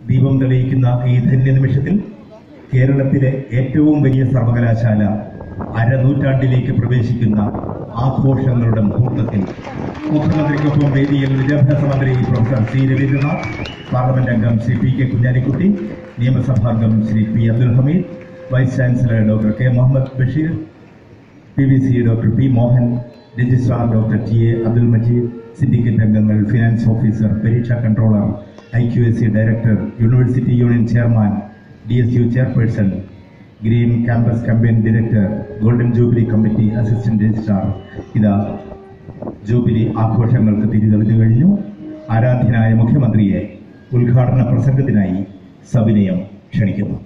ദീപം തെളിയിക്കുന്ന ഈ ധന്യ നിമിഷത്തിൽ കേരളത്തിലെ ഏറ്റവും വലിയ സർവകലാശാല അരനൂറ്റാണ്ടിലേക്ക് പ്രവേശിക്കുന്ന ആഘോഷങ്ങളുടെ മുഹൂർത്തത്തിൽ മുഖ്യമന്ത്രിക്കൊപ്പം വേദിയിൽ വിദ്യാഭ്യാസ മന്ത്രി പ്രൊഫസർ സി രവീന്ദ്രനാഥ് പാർലമെന്റ് അംഗം ശ്രീ പി കെ കുഞ്ഞാലിക്കുട്ടി നിയമസഭാംഗം Shri P Abdul Hameed vice chancellor doctor K Muhammad Basheer P V C doctor P Mohan registrar doctor T A Abdul Majeed syndicate അംഗങ്ങൾ ഫിനാൻസ് ഓഫീസർ പരീക്ഷാ controller I Q S C director university union chairman D S U chairperson green campus campaign director golden jubilee committee assistant registrar ഇതാ jubilee ആഘോഷങ്ങൾക്ക് തിരിതെളിഞ്ഞു കഴിഞ്ഞു ആരാധ്യനായ മുഖ്യമന്ത്രിയെ ഉദ്ഘാടന പ്രസംഗത്തിനായി സവിനയം ക്ഷണിക്കുന്നു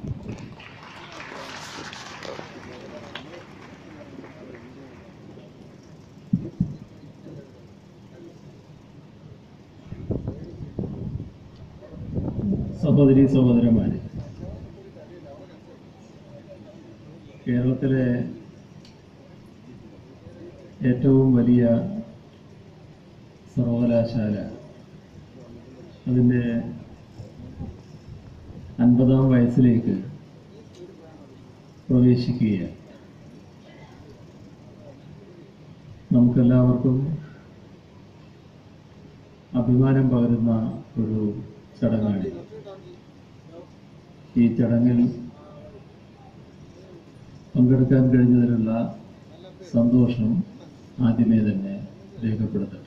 സഹോദരി സഹോദരന്മാരെ കേരളത്തിലെ ഏറ്റവും വലിയ സർവകലാശാല അതിൻ്റെ അൻപതാം വയസ്സിലേക്ക് പ്രവേശിക്കുകയാണ് നമുക്കെല്ലാവർക്കും അഭിമാനം പകരുന്ന ഒരു ചടങ്ങാണ് ഈ ചടങ്ങിൽ പങ്കെടുക്കാൻ കഴിഞ്ഞതിലുള്ള സന്തോഷം ആദ്യമേ തന്നെ രേഖപ്പെടുത്തട്ടെ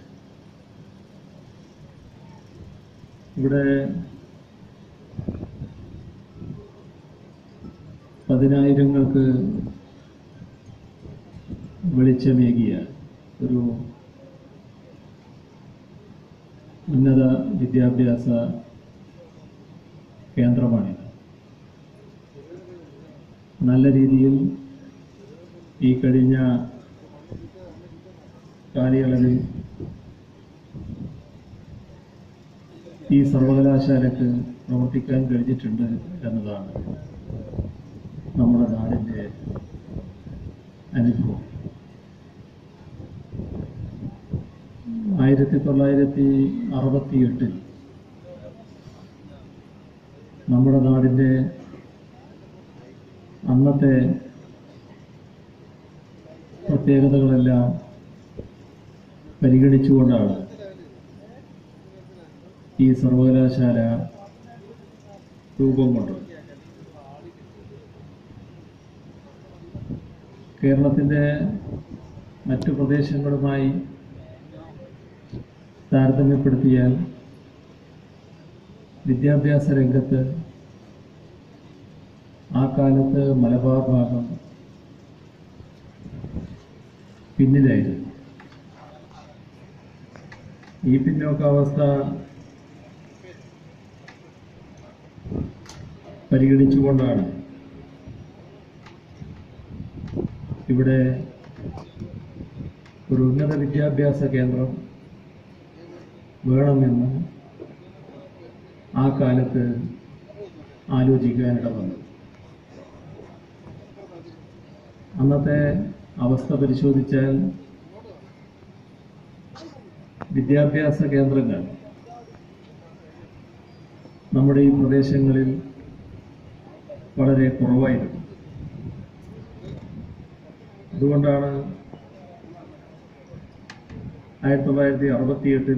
ഇവിടെ പതിനായിരങ്ങൾക്ക് വെളിച്ചമേകിയ ഒരു ഉന്നത വിദ്യാഭ്യാസ കേന്ദ്രമാണിത് നല്ല രീതിയിൽ ഈ കഴിഞ്ഞ കാലയളവിൽ ഈ സർവകലാശാലക്ക് പ്രവർത്തിക്കാൻ കഴിഞ്ഞിട്ടുണ്ട് എന്നതാണ് നമ്മുടെ നാടിൻ്റെ അനുഭവം ആയിരത്തി തൊള്ളായിരത്തി അറുപത്തി എട്ടിൽ നമ്മുടെ നാടിൻ്റെ അന്നത്തെ പ്രത്യേകതകളെല്ലാം പരിഗണിച്ചുകൊണ്ടാണ് ഈ സർവകലാശാല രൂപം കൊണ്ടത് കേരളത്തിൻ്റെ മറ്റു പ്രദേശങ്ങളുമായി താരതമ്യപ്പെടുത്തിയാൽ വിദ്യാഭ്യാസ രംഗത്ത് ആ കാലത്ത് മലബാർ ഭാഗം പിന്നിലായിരുന്നു ഈ പിന്നോക്കാവസ്ഥ പരിഗണിച്ചുകൊണ്ടാണ് ഇവിടെ ഒരു ഉന്നത വിദ്യാഭ്യാസ കേന്ദ്രം വേണമെന്ന് ആ കാലത്ത് ആലോചിക്കാനിട വന്നു അന്നത്തെ അവസ്ഥ പരിശോധിച്ചാൽ വിദ്യാഭ്യാസ കേന്ദ്രങ്ങൾ നമ്മുടെ ഈ പ്രദേശങ്ങളിൽ വളരെ കുറവായിരുന്നു അതുകൊണ്ടാണ് ആയിരത്തി തൊള്ളായിരത്തി അറുപത്തിയെട്ടിൽ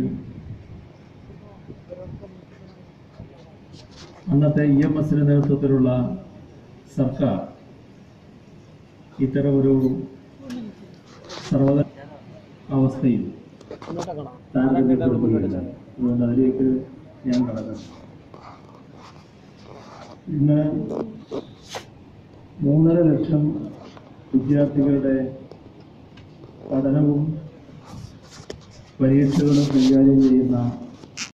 അന്നത്തെ ഇ എം എസിന്റെ നേതൃത്വത്തിലുള്ള സർക്കാർ ഇത്തരമൊരു സർവക അവസ്ഥയിൽ താരതമ്യപ്പെടുത്തുകയാണ് അതുകൊണ്ട് അതിലേക്ക് ഞാൻ കടക്കുന്നു ഇന്ന് മൂന്നര ലക്ഷം വിദ്യാർത്ഥികളുടെ പഠനവും പരീക്ഷകളും കൈകാര്യം ചെയ്യുന്ന